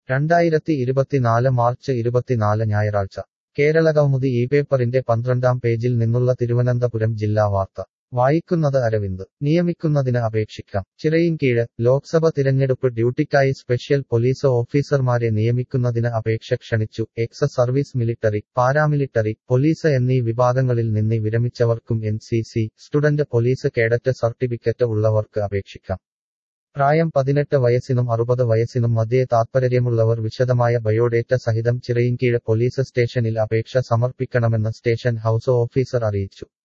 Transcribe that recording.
രണ്ടായിരത്തി ഇരുപത്തിനാല് മാർച്ച് ഇരുപത്തിനാല് ഞായറാഴ്ച കേരളകൗമുദി ഈ പേപ്പറിന്റെ പന്ത്രണ്ടാം പേജിൽ നിന്നുള്ള തിരുവനന്തപുരം ജില്ലാ വാർത്ത വായിക്കുന്നത് അരവിന്ദ് നിയമിക്കുന്നതിന് അപേക്ഷിക്കാം ചിറയിൻകീഴ് ലോക്സഭ തിരഞ്ഞെടുപ്പ് ഡ്യൂട്ടിക്കായി സ്പെഷ്യൽ പോലീസ് ഓഫീസർമാരെ നിയമിക്കുന്നതിന് അപേക്ഷ ക്ഷണിച്ചു ex service military paramilitary police എന്നീ വിഭാഗങ്ങളിൽ നിന്ന് വിരമിച്ചവർക്കും N C C student police cadet certificate ഉള്ളവർക്ക് അപേക്ഷിക്കാം പ്രായം പതിനെട്ട് വയസ്സിനും അറുപത് വയസ്സിനും മധ്യേ താത്പര്യമുള്ളവർ വിശദമായ ബയോഡേറ്റ സഹിതം ചിറയിൻകീഴ് പോലീസ് സ്റ്റേഷനിൽ അപേക്ഷ സമർപ്പിക്കണമെന്ന് സ്റ്റേഷൻ ഹൌസ് ഓഫീസർ അറിയിച്ചു